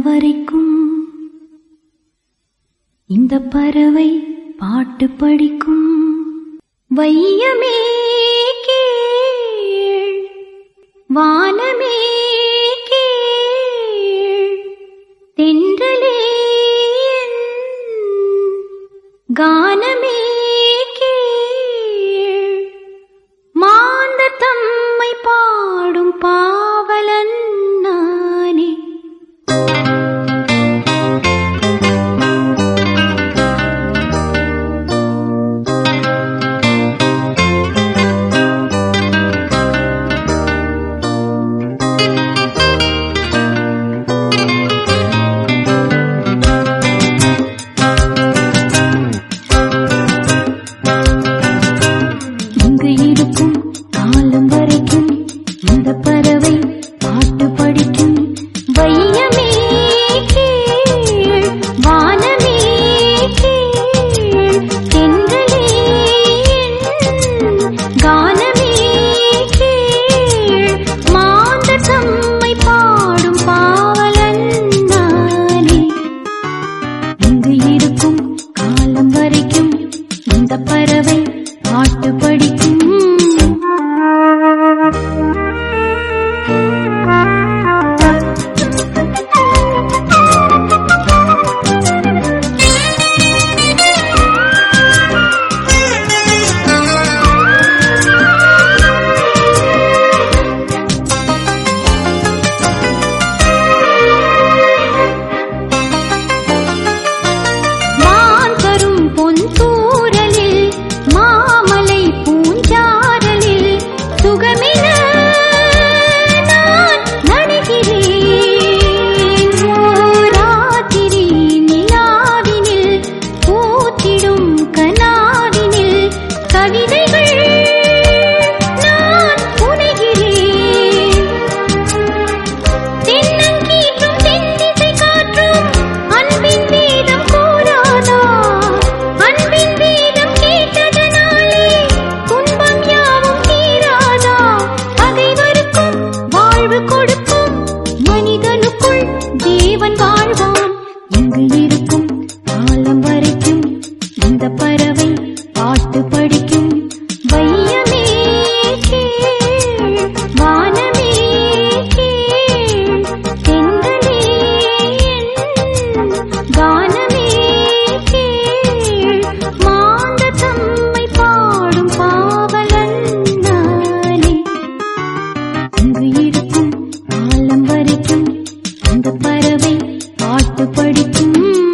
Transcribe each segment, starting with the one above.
வரைக்கும் இந்த பறவை பாட்டு படிக்கும் வையமே கீழ் வானமே கீழ் தென்றலே என் கானமே கீழ் மாந்த தம்மை பாடும் பாவலன் நானே இங்கு இருக்கும் காலம் வரைக்கும் இந்த பறவை பாட்டு படிக்கும் வையமே கீழ் வானமே கீழ் தென்றலே என் கானமே கீழ் மாந்த தம்மை பாடும் பாவலன் நானே இங்கு இருக்கும் காலம் வரைக்கும் இந்த பறவை பாட்டு படிக்கும் மான் தரும் பொன் தூரலில் மாமலை பூஞ்சாரலில் சுகமின நான் நடுகிறேன் ஓராத்திரி நிலாவினில் பூத்திடும் கனாவினில் கவிதைகள் நான் புனைகிறேன் தென்னங்கீற்றும் தென்திசை காற்றும் அன்பின் வேதம் கூறாதா அன்பின் வேதம் கேட்டதனாலே துன்பம் யாவும் தீராதா பகைவருக்கும் வாழ்வு கொடுக்கும் மனிதனுக்குள் தேவன் வாழ்வான் இங்கு இருக்கும் காலம் வரைக்கும் இந்த பறவை பாட்டு படிக்கும் வையமே கீழ் வானமே கீழ் தென்றலே என் கானமே கீழ் மாந்த தம்மை பாடும் பாவலன் நானே இங்கு இருக்கும் காலம் வரைக்கும் இந்த பறவை பாட்டு படிக்கும்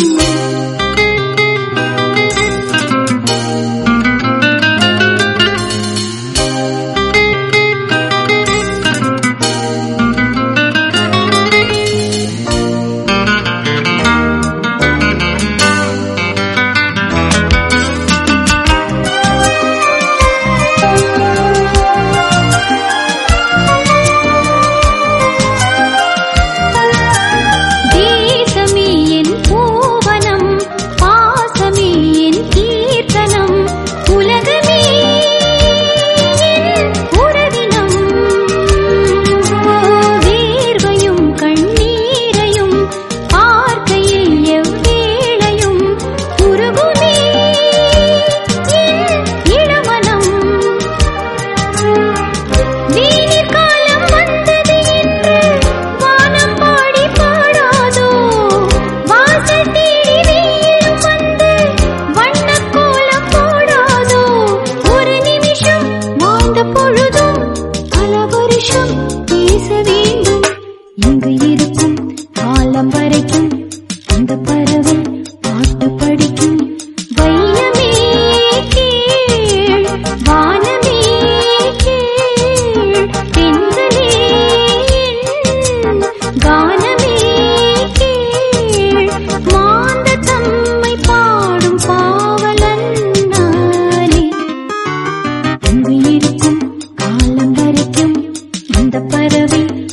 தேசமே என் பூவனம் பாசமே என் கீர்த்தனம் உலகமே என் உறவினம் வேர்வையும் கண்ணீரையும் பார்க்கையில் எவ்வேளையும் உருகுமே என் இளமனம் நீர் காலம் வந்தது என்று வானம் பாடி பாடாதோ வாசல் தேடி வெயிலும் வந்து வண்ணக் கோலம் போடாதோ ஒரு நிமிஷம் வாழ்ந்த பொழுதும் பல வருஷம் பேச வேண்டும் இங்கு இருக்கும் காலம் வரைக்கும் அந்த பறவை பாட்டு படிக்கும் வையமே கீழ் வானமே கீழ் தென்றலே என் கானமே கீழ் மாந்த தம்மை பாடும் பாவலன் நானே இங்கு இருக்கும் காலம் வரைக்கும் இந்த பறவை